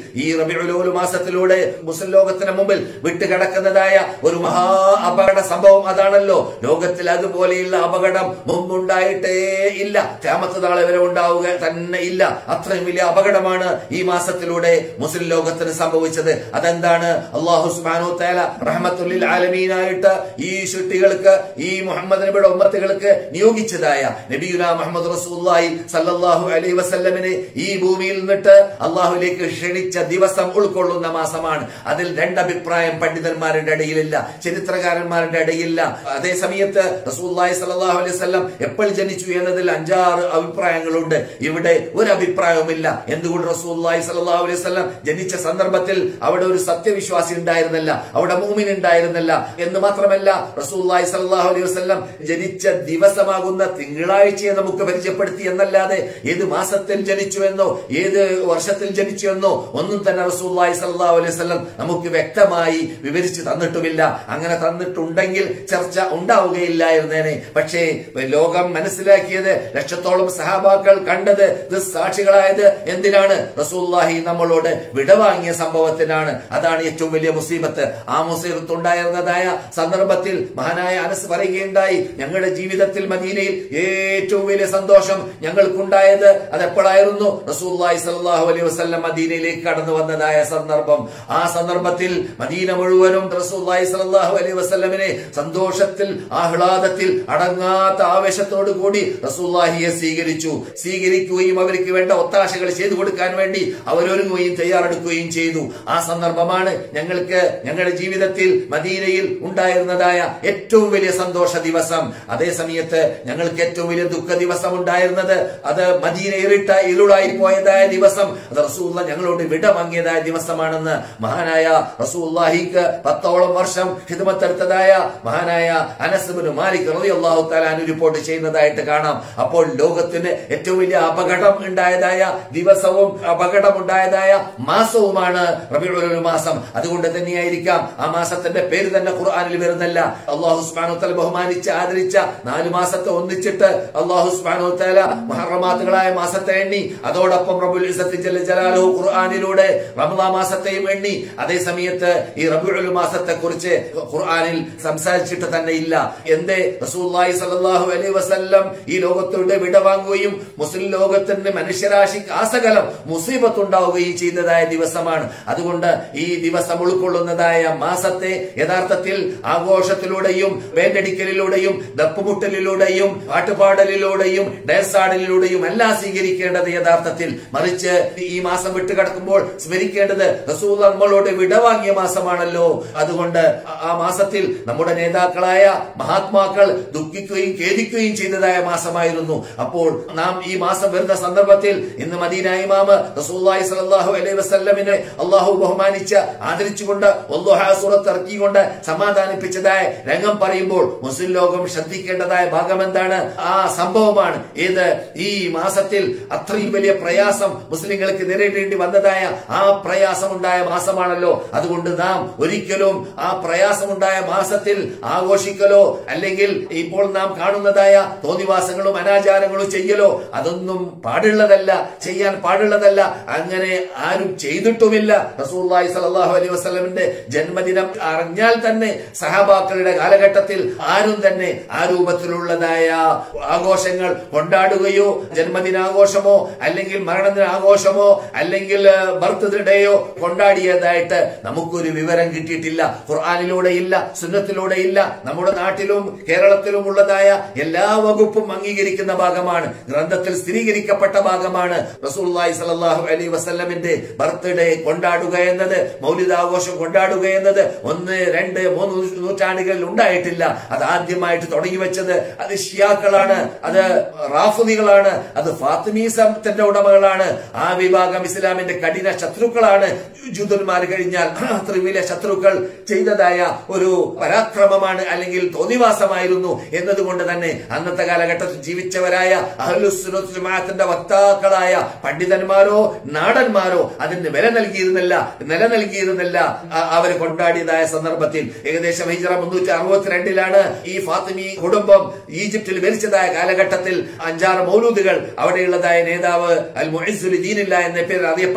ഈ റബിഉൽ മാസത്തിലൂടെ മുസ്ലിം ലോകത്തിന് മുമ്പിൽ വിട്ടുകിടക്കുന്നതായ ഒരു മഹാ അപകട സംഭവം അതാണല്ലോ ലോകത്തിൽ അതുപോലെയുള്ള അപകടം മുമ്പുണ്ടായിട്ടേ ഇല്ല ക്യാമത്ത് നാളെ വരെ ഉണ്ടാവുക തന്നെ ഇല്ല അത്രയും വലിയ അപകടമാണ് ഈ മാസത്തിലൂടെ മുസ്ലിം ലോകത്തിന് സംഭവിച്ചത് അതെന്താണ് അള്ളാഹു സുബ്ഹാനഹു തആല റഹ്മത്തുല്ലിൽ ആലമീനായിട്ട് ഈ സൃഷ്ടികൾക്ക് ഈ മുഹമ്മദ് നബിയുടെ ഉമ്മത്തുകൾക്ക് നിയോഗിച്ചതായ നബിയുന മുഹമ്മദ് റസൂലുള്ളാഹി സല്ലല്ലാഹു അലൈഹി വസല്ലമിനെ ഈ ഭൂമിയിൽ നിന്നിട്ട് അള്ളാഹുലേക്ക് ക്ഷണിച്ച ദിവസം ഉൾക്കൊള്ളുന്ന മാസമാണ് അതിൽ രണ്ടഭിപ്രായം പണ്ഡിതന്മാരുടെ ഇടയിലില്ല ചരിത്രകാരന്മാരുടെ ഇടയിലില്ല അതേ സമയത്ത് റസൂലുള്ളാഹി സല്ലല്ലാഹു അലൈഹി വസല്ലം എപ്പോൾ ജനിച്ചു എന്നതിൽ അഞ്ചാറ് അഭിപ്രായങ്ങളുണ്ട് ഇവിടെ ഒരു അഭിപ്രായവുമില്ല എന്തുകൊണ്ട് റസൂലുള്ളാഹി സല്ലല്ലാഹു അലൈഹി വസല്ലം ജനിച്ച സന്ദർഭത്തിൽ അവിടെ ഒരു സത്യവിശ്വാസി ഉണ്ടായിരുന്നില്ല അവിടെ മൂമിൻ ഉണ്ടായിരുന്നില്ല എന്ന് മാത്രമല്ല റസൂലുള്ളാഹി സല്ലല്ലാഹു അലൈഹി വസല്ലം ജനിച്ച ദിവസമാകുന്ന തിങ്കളാഴ്ചയെ നമുക്ക് പരിചയപ്പെടുത്തി എന്നല്ലാതെ ഏത് മാസത്തിൽ ജനിച്ചു എന്നോ ഏത് വർഷത്തിൽ ജനിച്ചു എന്നോ ഒന്നും തന്നെ റസൂലുള്ളാഹി സല്ലല്ലാഹു അലൈഹി വസല്ലം നമുക്ക് വ്യക്തമായി വിവരിച്ചു തന്നിട്ടുമില്ല അങ്ങനെ തന്നിട്ടുണ്ടെങ്കിൽ ചർച്ച ഉണ്ടാവുകയില്ലായിരുന്നേനെ പക്ഷേ ലോകം മനസ്സിലാക്കിയത് ലക്ഷത്തോളം സഹാബാക്കൾ കണ്ടത് ഇത് സാക്ഷികളായത് എന്തിനാണ് റസൂലുള്ളാഹി നമ്മളോട് വിടവാങ്ങിയ സംഭവത്തിനാണ് അതാണ് ഏറ്റവും വലിയ മുസീബത്ത് ആ മുസീബത്ത് ഉണ്ടായിരുന്നതായ സന്ദർഭത്തിൽ മഹാനായ അനസ് പറയുകയുണ്ടായി ഞങ്ങളുടെ ജീവിതത്തിൽ മദീനയിൽ ഏറ്റവും വലിയ സന്തോഷം ഞങ്ങൾക്കുണ്ടായത് അത് എപ്പോഴായിരുന്നു റസൂലുള്ളാഹി സ്വല്ലല്ലാഹു അലൈഹി വസല്ലം മദീനയിലേക്ക് കടന്നു വന്നതായ സന്ദർഭം ആ സന്ദർഭത്തിൽ മദീന മുഴുവനും റസൂലുള്ളാഹി സ്വല്ലല്ലാഹു അലൈഹി വസല്ലമിനെ സന്തോഷത്തിൽ ആഹ്ലാദത്തിൽ അടങ്ങാത്ത ആവേശത്തോടു കൂടി റസൂലുള്ളാഹിയെ സ്വീകരിച്ചു സ്വീകരിക്കുകയും അവർക്ക് വേണ്ട ഒത്താശകൾ ചെയ്തു കൊടുക്കാൻ വേണ്ടി അവരൊരുങ്ങുകയും തയ്യാറെടുക്കുകയും ചെയ്തു ആ സന്ദർഭമാണ് ഞങ്ങൾക്ക് ഞങ്ങളുടെ ജീവിതത്തിൽ മദീനയിൽ ഉണ്ടായിരുന്നതായ ഏറ്റവും വലിയ സന്തോഷ ദിവസം അതേ സമയത്ത് ഞങ്ങൾക്ക് ഏറ്റവും വലിയ ദുഃഖ ദിവസം ഉണ്ടായിരുന്നത് അത് മദീന ഇരുട്ട ഇരുളായി പോയതായ ദിവസം അത് റസൂല്ല ഞങ്ങളോട് വിട വാങ്ങിയതായ ദിവസമാണെന്ന് മഹാനായ റസൂല്ലാഹിക്ക് പത്തോളം വർഷം ഹിദ്മത്തെടുത്തതായ മഹാനായ അനസ്ബിന് മാലിക് റളിയല്ലാഹു തആല റിപ്പോർട്ട് ചെയ്യുന്നതായിട്ട് കാണാം അപ്പോൾ ലോകത്തിന് ഏറ്റവും വലിയ അപകടം ഉണ്ടായതായ ദിവസവും അപകടം ഉണ്ടായതായ മാസവുമാണ് റബിഉൽ മാസം അതുകൊണ്ട് തന്നെയായിരിക്കാം ആ മാസത്തിന്റെ പേര് തന്നെ ഖുർആനിൽ വരുന്നില്ല അള്ളാഹു സുബ്ഹാനഹു വതആല ബഹുമാനിച്ച് ആദരിച്ച നാല് മാസത്തെ ഒന്നിച്ചിട്ട് അള്ളാഹു സുബ്ഹാനഹു വതആല മുഹറമാത്തുകളായ മാസത്തെ എണ്ണി അതോടൊപ്പം റബ്ബുൽ ഇസ്സത്തി ജല്ല ജലാലുഹു ഖുർആനിലൂടെ റമദാൻ മാസത്തെയും എണ്ണി അതേ സമയത്ത് ഈ റബിഉൽ മാസത്തെ കുറിച്ച് ഖുർആനിൽ സംസാരിച്ചിട്ട് തന്നെ ഇല്ല എന്തേ റസൂലുള്ളാഹി സ്വല്ലല്ലാഹു അലൈഹി വസല്ലം ഈ ലോകത്തോട് വിടവാങ്ങുകയും മുസ്ലിം ലോകത്തിന്റെ മനുഷ്യരാശിക്ക് ആസകലം മുസീബത്ത് ഉണ്ടാവുകയും ചെയ്തതായ ദിവസമാണ് അതുകൊണ്ട് ഈ ദിവസം ഉൾക്കൊള്ളുന്നതായ മാസത്തെ യഥാർത്ഥത്തിൽ ആഘോഷത്തിലൂടെയും വേണ്ടടിക്കലിലൂടെയും ദപ്പുമുട്ടലിലൂടെയും പാട്ടുപാടലിലൂടെയും ഡയസാടലിലൂടെയും എല്ലാം സ്വീകരിക്കേണ്ടത് യഥാർത്ഥത്തിൽ മറിച്ച് ഈ മാസം വിട്ടുകിടക്കുമ്പോൾ സ്മരിക്കേണ്ടത് റസൂൽ നമ്മളോട് വിടവാങ്ങിയ മാസമാണല്ലോ അതുകൊണ്ട് ആ- ആ മാസത്തിൽ നമ്മുടെ നേതാക്കളായ മഹാത്മാക്കൾ ദുഃഖിക്കുകയും ഖേദിക്കുകയും ചെയ്തതായ മാസമായിരുന്നു അപ്പോൾ നാം ഈ മാസം വരുന്ന സന്ദർഭത്തിൽ ഇന്ന് മദീന ഇമാമ് റസൂലുള്ളാഹി സ്വല്ലല്ലാഹു അലൈഹി വസല്ലമിനെ അള്ളാഹു ബഹുമാനിച്ച് ആദരിച്ചുകൊണ്ട് വല്ലുഹാ സൂറത്ത് ഇറക്കിക്കൊണ്ട് സമാധാനിപ്പിച്ചതായ രംഗം പറയുമ്പോൾ മുസ്ലിം ലോകം ശ്രദ്ധിക്കേണ്ടതായ ഭാഗം എന്താണ് ആ സംഭവമാണ് ഏത് ഈ മാസത്തിൽ അത്രയും വലിയ പ്രയാസം മുസ്ലിങ്ങൾക്ക് നേരിടേണ്ടി വന്നതായ ആ പ്രയാസമുണ്ടായ മാസമാണല്ലോ അതുകൊണ്ട് നാം ഒരിക്കലും ആ പ്രയാസമുണ്ടായ മാസത്തിൽ ആഘോഷിക്കലോ അല്ലെങ്കിൽ ഇപ്പോൾ നാം കാണുന്നതായ തോന്നിവാസങ്ങളും അനാചാരങ്ങളും ചെയ്യലോ അതൊന്നും പാടുള്ളതല്ല ചെയ്യാൻ പാടുള്ളതല്ല അങ്ങനെ ആരും ചെയ്തിട്ടുമില്ല റസൂലുള്ളാഹി സ്വല്ലല്ലാഹു അലൈഹി വസല്ലമിന്റെ ജന്മദിനം അറിഞ്ഞാൽ തന്നെ സഹാബാക്കളുടെ കാലഘട്ടത്തിൽ ആരും തന്നെ ആ രൂപത്തിലുള്ളതായ ആഘോഷങ്ങൾ കൊണ്ടാടുകയോ ജന്മദിനാഘോഷമോ അല്ലെങ്കിൽ മരണദിനാഘോഷമോ അല്ലെങ്കിൽ ബർത്ത് ഡേയോ കൊണ്ടാടിയതായിട്ട് നമുക്കൊരു വിവരം കിട്ടിയിട്ടില്ല ഖുർആാനിലൂടെ ഇല്ല സുന്നത്തിലൂടെ ഇല്ല നമ്മുടെ നാട്ടിലും കേരളത്തിലും ഉള്ളതായ എല്ലാ വകുപ്പും അംഗീകരിക്കുന്ന ഭാഗമാണ് ഗ്രന്ഥത്തിൽ സ്ഥിരീകരിക്കപ്പെട്ട ഭാഗമാണ് റസൂലുള്ളാഹി സ്വല്ലല്ലാഹു അലൈഹി വസല്ലമിന്റെ ബർത്ത്ഡേ കൊണ്ടാടുക എന്നത് മൗലിദാഘോഷം കൊണ്ടാടുക എന്നത് ഒന്ന് രണ്ട് മൂന്ന് നൂറ്റാണ്ടുകളിൽ ഉണ്ടായിട്ടില്ല അത് ആദ്യമായിട്ട് തുടങ്ങി വെച്ചത് അത് ഷിയാക്കളാണ് അത് റാഫുദികളാണ് അത് ഫാത്തിമീസത്തിന്റെ ഉടമകളാണ് ആ വിഭാഗം ഇസ്ലാമിന്റെ കഠിന ശത്രുക്കളാണ് ജൂതന്മാർ കഴിഞ്ഞാൽ അത്രയും വലിയ ശത്രുക്കൾ ചെയ്തതായ ഒരു പരാക്രമമാണ് അല്ലെങ്കിൽ തോന്നിവാസമായിരുന്നു എന്നതുകൊണ്ട് തന്നെ അന്നത്തെ കാലഘട്ടത്തിൽ ജീവിച്ചവരായ അഹ്ലുസുന്നത്തുൽ ജമാഅത്തിന്റെ വക്താക്കളായ പണ്ഡിതന്മാരോ നാടന്മാരോ അതിന് വില നൽകിയിരുന്നില്ല നില നൽകിയിരുന്നില്ല അ- അവർ കൊണ്ടാടിയതായ സന്ദർഭത്തിൽ ഏകദേശം ഹിജറ മുന്നൂറ്റി അറുപത്തിരണ്ടിലാണ് ഈ ഫാത്തിമി കുടുംബം ഈജിപ്തിൽ മരിച്ചതായ കാലഘട്ടത്തിൽ അഞ്ചാറ് മൗലൂദുകൾ അവിടെയുള്ളതായ നേതാവ് അൽ മുഹിസുൽ ദീനില്ല എന്ന പേരിൽ അറിയപ്പെട്ട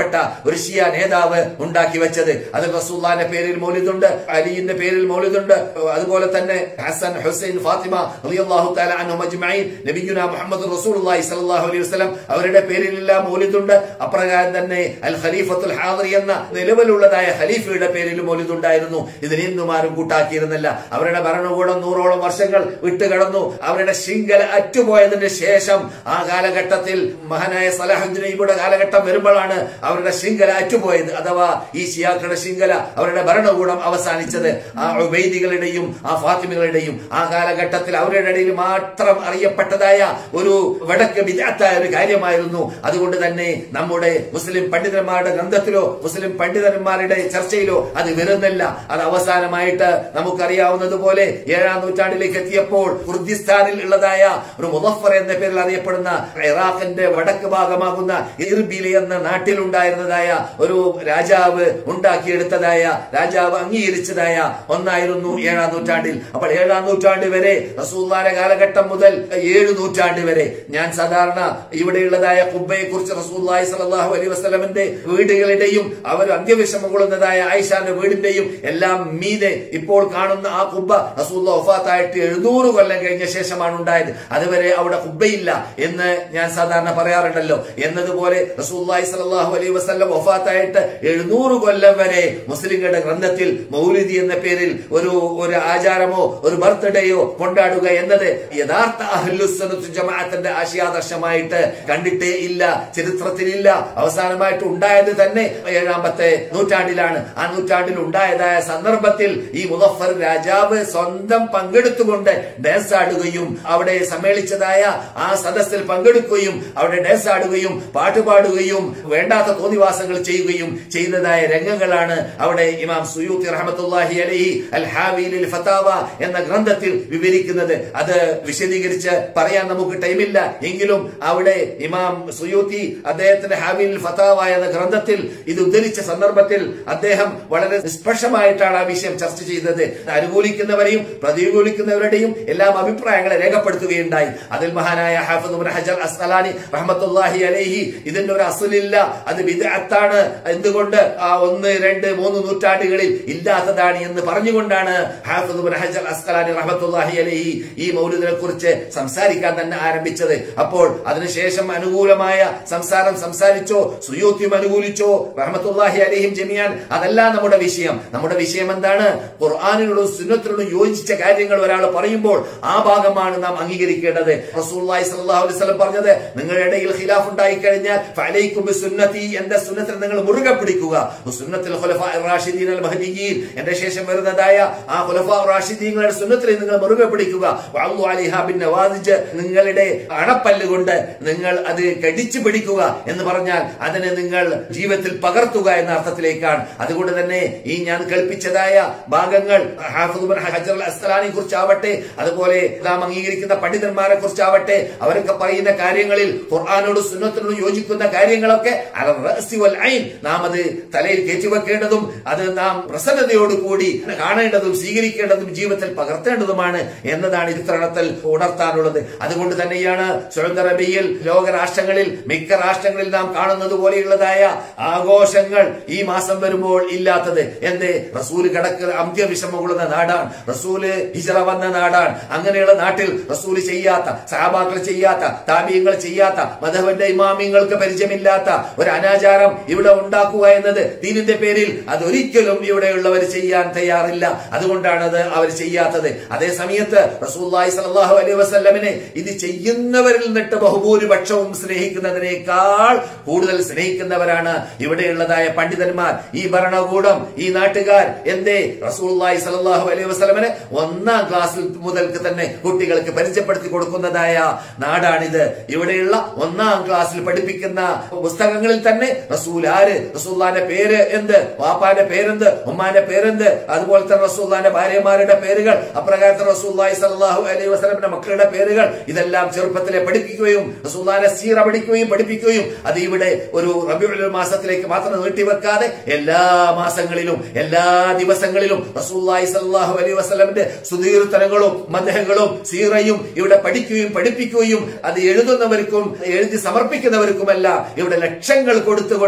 ഒരു ഷിയ നേതാവ് ഉണ്ടാക്കി വെച്ചത് അതിൽ റസൂല്ലാന്റെ പേരിൽ മൗലിദുണ്ട് അലിന്റെ പേരിൽ മൗലിദുണ്ട് അതുപോലെ തന്നെ ഹസൻ ഹുസൈൻ ഫാത്തിമ റളിയല്ലാഹു തആല അൻഹും അജ്മഈൻ നബിയുന മുഹമ്മദ് റസൂലുള്ളാഹി സ്വല്ലല്ലാഹു അലൈഹി വസല്ലം അവരുടെ പേരിലെല്ലാം മൗലിദുണ്ട് അപ്രകാരം തന്നെ അൽ ഖലീഫത്തുൽ ഹാദിർ എന്ന നിലവിലുള്ളതായ ഖലീഫയുടെ പേരിൽ മൗലിദുണ്ടായിരുന്നു ഇതിന് ഇന്നും ആരും കൂട്ടാക്കിയിരുന്നില്ല അവരുടെ ഭരണകൂടം നൂറോളം വർഷങ്ങൾ വിട്ടുകടന്നു അവരുടെ ശൃംഖല അറ്റുപോയതിന് ശേഷം ആ കാലഘട്ടത്തിൽ മഹാനായ സലാഹുദ്ദീൻ അയ്യൂബിയുടെ കാലഘട്ടം വരുമ്പോഴാണ് അവരുടെ ശൃംഖല അറ്റുപോയത് അഥവാ ഈ ഷിയാക്കളുടെ ശൃംഖല അവരുടെ ഭരണകൂടം അവസാനിച്ചത് ആ ഉബൈദികളുടെയും ആ ഫാത്തിമകളുടെയും ആ കാലഘട്ടത്തിൽ അവരുടെ ഇടയിൽ മാത്രം അറിയപ്പെട്ടതായ ഒരു വടക്ക് വിദാത്തായ ഒരു കാര്യമായിരുന്നു അതുകൊണ്ട് തന്നെ നമ്മുടെ മുസ്ലിം പണ്ഡിതന്മാരുടെ ഗ്രന്ഥത്തിലോ മുസ്ലിം പണ്ഡിതന്മാരുടെ ചർച്ചയിലോ അത് വരുന്നില്ല അത് അവസാനമായിട്ട് നമുക്കറിയാവുന്നതുപോലെ ഏഴാം നൂറ്റാണ്ടിലേക്ക് എത്തിയപ്പോൾ കുർദിസ്ഥാനിൽ ഉള്ളതായ ഒരു മുദഫർ എന്ന പേരിൽ അറിയപ്പെടുന്ന ഇറാഖിന്റെ വടക്ക് ഭാഗമാകുന്ന ഇർബിലി എന്ന നാട്ടിലുണ്ടായിരുന്നതായ ഒരു രാജാവ് ഉണ്ടാക്കിയെടുത്തതായ രാജാവ് അംഗീകരിച്ചതായ ഒന്നായിരുന്നു ഏഴാം നൂറ്റാണ്ടിൽ അപ്പോൾ ഏഴാം നൂറ്റാണ്ട് വരെ റസൂല്ലാന്റെ കാലഘട്ടം മുതൽ ഏഴ് നൂറ്റാണ്ട് വരെ ഞാൻ സാധാരണ ഇവിടെയുള്ളതായ കുബ്ബയെ കുറിച്ച് റസൂല്ലായി സലാഹു അലൈ വസ്ലമിന്റെ വീടുകളുടെയും അവർ അന്ത്യവിഷമം കൊള്ളുന്നതായ ആയിഷാന്റെ വീടിന്റെയും എല്ലാം മീതെ ഇപ്പോൾ കാണുന്ന ആ കുബ്ബ റസൂല്ല ഒഫാത്തായിട്ട് എഴുന്നൂറ് കൊല്ലം കഴിഞ്ഞ ശേഷമാണ് ഉണ്ടായത് അതുവരെ അവിടെ കുബ്ബയില്ല എന്ന് ഞാൻ സാധാരണ പറയാറുണ്ടല്ലോ എന്നതുപോലെ റസൂല്ലായി സലാഹു അലൈഹി വസ്ലം ഒഫാത്തായിട്ട് എഴുന്നൂറ് കൊല്ലം വരെ മുസ്ലിങ്ങളുടെ ഗ്രന്ഥത്തിൽ മൗലിദി എന്ന പേരിൽ ഒരു ഒരു ആചാരമോ ഒരു ബർത്ത്ഡേയോ കൊണ്ടാടുക എന്നത് യഥാർത്ഥ അഹ്ലുസ്സനത്തു ജമാഅത്തിന്റെ ആശയാദർശമായിട്ട് കണ്ടിട്ടേ ഇല്ല ചരിത്രത്തിലില്ല അവസാനമായിട്ട് ഉണ്ടായത് തന്നെ ഏഴാമത്തെ നൂറ്റാണ്ടിലാണ് ആ നൂറ്റാണ്ടിൽ ഉണ്ടായതായ സന്ദർഭത്തിൽ ഈ മുദഫർ രാജാവ് സ്വന്തം പങ്കെടുത്തുകൊണ്ട് ഡാൻസ് ആടുകയും അവിടെ സമ്മേളിച്ചതായ ആ സദസ്സിൽ പങ്കെടുക്കുകയും അവിടെ ഡാൻസ് ആടുകയും പാട്ടുപാടുകയും വേണ്ടാത്ത തോന്നിവാസങ്ങൾ ചെയ്യുകയും ചെയ്യുന്നതായ രംഗങ്ങളാണ് അവിടെ ഇമാം സുയൂത്തി റഹമത്തുല്ലാഹി അലഹി അൽ ഹാവിലിൽ ഫത്താവ എന്ന ഗ്രന്ഥത്തിൽ വിവരിക്കുന്നത് അത് വിശദീകരിച്ച് പറയാൻ നമുക്ക് ടൈമില്ല എങ്കിലും അവിടെ ഇമാം സുയൂത്തി അദ്ദേഹത്തിന്റെ ഹാവിലിൽ ഫത്താവ എന്ന ഗ്രന്ഥത്തിൽ ഇത് ഉദ്ധരിച്ച സന്ദർഭത്തിൽ അദ്ദേഹം വളരെ നിഷ്പക്ഷമായിട്ടാണ് ആ വിഷയം ചർച്ച ചെയ്തത് അനുകൂലിക്കുന്നവരെയും പ്രതികൂലിക്കുന്നവരുടെയും എല്ലാം അഭിപ്രായങ്ങളെ രേഖപ്പെടുത്തുകയുണ്ടായി അതിൽ മഹാനായ ഹാഫിദ് ഇബ്നു ഹജർ അസ്കലാനി റഹ്മത്തുല്ലാഹി അലൈഹി ഇതിന്റെ ഒരു അസുലില്ല അത് വിദഗ്ധാണ് എന്തുകൊണ്ട് ആ ഒന്ന് രണ്ട് മൂന്ന് നൂറ്റാണ്ടുകളിൽ ഇല്ലാത്തതാണ് എന്ന് പറഞ്ഞുകൊണ്ടാണ് ഹാഫിദ് ഇബ്നു ഹജർ അസ്കലാനി റഹ്മത്തുല്ലാഹി അലൈഹി ഈ മൗലിദിനെ കുറിച്ച് സംസാരിക്കാൻ തന്നെ ആരംഭിച്ചത് അപ്പോൾ അതിനുശേഷം അനുകൂലമായ സംസാരം സംസാരിച്ചോ സുയൂത്തിയും അനുകൂലിച്ചോ റഹ്മത്തുല്ലാഹി അലൈഹിം ജമിയാൻ അതല്ല നമ്മുടെ വിഷയം നമ്മുടെ വിഷയം എന്താണ് ഖുർആാനിനോടും സുന്നത്തിനോടും യോജിച്ച കാര്യങ്ങൾ ഒരാൾ പറയുമ്പോൾ ആ ഭാഗമാണ് നാം അംഗീകരിക്കേണ്ടത് റസൂലുള്ളാഹി സ്വല്ലല്ലാഹു അലൈഹി വസല്ലം പറഞ്ഞത് നിങ്ങളുടെ ഇടയിൽ ഖിലാഫ് ഉണ്ടായി കഴിഞ്ഞാൽ ഫലൈക്കും ബിസുന്നതി എന്റെ സുന്നത്തിൽ നിങ്ങൾ മുറുകെ പിടിക്കുക സുന്നത്തിൽ ഖുലഫാ റാഷിദീൻ അൽ മഹദിയീൻ എന്റെ ശേഷം വരുന്നതായ ആ ഖുലഫാ റാഷിദീങ്ങളുടെ സുന്നത്തിൽ നിങ്ങൾ മുറുകെ പിടിക്കുക വഅള്ളു അലൈഹാ ബിൻ നവാദിജ് നിങ്ങളുടെ അണപ്പല്ല് കൊണ്ട് നിങ്ങൾ അത് കടിച്ചു പിടിക്കുക എന്ന് പറഞ്ഞാൽ അതിനെ നിങ്ങൾ ജീവിതത്തിൽ പകർത്തുക എന്ന അർത്ഥത്തിലേക്കാണ് അതുകൊണ്ട് തന്നെ ഈ ഞാൻ കൽപ്പിച്ചതായ ഭാഗങ്ങൾ ഹാഫിദ് ഇബ്നു ഹജർ അൽ അസ്കലാനെ കുറിച്ചാവട്ടെ അതുപോലെ നാം അംഗീകരിക്കുന്ന പണ്ഡിതന്മാരെ കുറിച്ചാവട്ടെ അവരൊക്കെ പറയുന്ന കാര്യങ്ങളിൽ ഖുർആാനോട് സുന്നത്തിനോട് യോജിക്കുന്ന കാര്യങ്ങളൊക്കെ അലർ റഅസി വൽ ഐൻ നാം അത് തലയിൽ കയറ്റിവെക്കേണ്ടതും അത് നാം പ്രസന്നതയോട് കൂടി കാണേണ്ടതും സ്വീകരിക്കേണ്ടതും ജീവിതത്തിൽ പകർത്തേണ്ടതുമാണ് എന്നതാണ് ഇത്തരണത്തിൽ ഉണർത്താനുള്ളത് അതുകൊണ്ട് തന്നെയാണ് സൗദി അറേബ്യയിൽ ലോകരാഷ്ട്രങ്ങളിൽ മിക്ക രാഷ്ട്രങ്ങളിൽ നാം കാണുന്നത് പോലെയുള്ളതായ ആഘോഷങ്ങൾ ഈ മാസം വരുമ്പോൾ ഇല്ലാത്തത് എന്ത് റസൂല് കിടക്ക് അന്ത്യവിഷമം കൊള്ളുന്ന നാടാണ് റസൂല് ഹിജറ വന്ന നാടാണ് അങ്ങനെയുള്ള നാട്ടിൽ റസൂല് ചെയ്യാത്ത സഹാബാക്കൾ ചെയ്യാത്ത താബീയങ്ങൾ ചെയ്യാത്ത മധവന്റെ ഇമാമിങ്ങൾക്ക് പരിചയമില്ലാത്ത ഒരു അനാചാരം ഇവിടെ ഉണ്ടാക്കുക എന്നത് ദീനിന്റെ പേരിൽ അതൊരിക്കലും ഇവിടെയുള്ളവർ ചെയ്യാൻ തയ്യാറില്ല അതുകൊണ്ടാണ് അത് അവർ ചെയ്യാത്തത് അതേ സമയത്ത് റസൂല്ലായി സലാഹു അലൈഹി വസ്ല്ലമിനെ ഇത് ചെയ്യുന്നവരിൽ നിന്നിട്ട് ബഹുഭൂരിപക്ഷവും സ്നേഹിക്കുന്നതിനേക്കാൾ കൂടുതൽ സ്നേഹിക്കുന്നവരാണ് ഇവിടെയുള്ളതായ പണ്ഡിതന്മാർ ഈ ഭരണകൂടം ഈ നാട്ടുകാർ എന്തേ റസൂല്ലായി സലാഹു അലൈഹി വസ്ലമിനെ ഒന്നാം ക്ലാസ്സിൽ മുതൽക്ക് തന്നെ കുട്ടികൾക്ക് പരിചയപ്പെടുത്തി കൊടുക്കുന്നതായ നാടാണിത് ഇവിടെയുള്ള ഒന്നാം ക്ലാസ്സിൽ പഠിപ്പിക്കുന്ന പുസ്തകങ്ങളിൽ തന്നെ റസൂൽ ആര് റസൂല്ലാന്റെ പേര് എന്ത് വാപ്പാന്റെ പേരെന്ത് ഉമ്മാന്റെ പേരെന്ത് അതുപോലെ തന്നെ റസൂല്ലാന്റെ ഭാര്യമാരുടെ പേരുകൾ അപ്രകാരത്തിൽ റസൂല്ലായി സല്ലാഹു അലൈഹി വസ്ലമിന്റെ മക്കളുടെ പേരുകൾ ഇതെല്ലാം ചെറുപ്പത്തിലെ പഠിപ്പിക്കുകയും റസൂല്ലാന്റെ സീറ പഠിക്കുകയും പഠിപ്പിക്കുകയും അത് ഇവിടെ ഒരു റബിയുൽ മാസത്തിലേക്ക് മാത്രം നീട്ടിവെക്കാതെ എല്ലാ മാസങ്ങളിലും എല്ലാ ദിവസങ്ങളിലും റസൂല്ലായി സല്ലാഹു അലൈഹി വസ്ലമിന്റെ സുദീർത്തനങ്ങളും മദ്ദേഹങ്ങളും സീറയും ഇവിടെ പഠിക്കുകയും പഠിപ്പിക്കുകയും അത് എഴുതുന്നവർക്കും എഴുതി സമർപ്പിക്കുന്നവർക്കുമല്ല ഇവിടെ ലക്ഷങ്ങൾ കൊടുത്തുകൊണ്ട്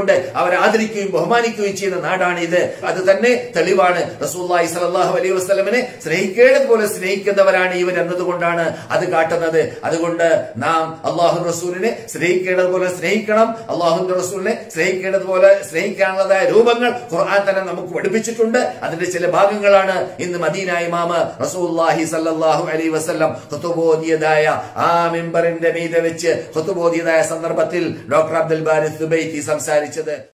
കൊണ്ട് അവരെ ആദരിക്കുകയും ബഹുമാനിക്കുകയും ചെയ്യുന്ന നാടാണ് ഇത് അത് തന്നെ തെളിവാണ് റസൂല്ലായി സലാഹു അലൈഹി വസ്ലമിനെ സ്നേഹിക്കേണ്ടത് പോലെ സ്നേഹിക്കുന്നവരാണ് ഇവർ എന്നതുകൊണ്ടാണ് അത് കാട്ടുന്നത് അതുകൊണ്ട് നാം അള്ളാഹു റസൂലിനെ സ്നേഹിക്കേണ്ടത് പോലെ സ്നേഹിക്കണം അള്ളാഹുന്റെ റസൂലിനെ സ്നേഹിക്കേണ്ടത് പോലെ സ്നേഹിക്കാനുള്ളതായ രൂപങ്ങൾ ഖുർആൻ തന്നെ നമുക്ക് പഠിപ്പിച്ചിട്ടുണ്ട് അതിന്റെ ചില ഭാഗങ്ങളാണ് ഇന്ന് മദീന ഇമാമ റസൂല്ലാഹി സല്ലല്ലാഹു അലൈഹി വസല്ലം ഖുതുബോദിയതായ ആ മിമ്പറിന്റെ മീതെ വെച്ച് ഖുതുബോദിയതായ സന്ദർഭത്തിൽ ഡോക്ടർ അബ്ദുൽ ബാരി സുബൈത്തി സംസാരിച്ചത്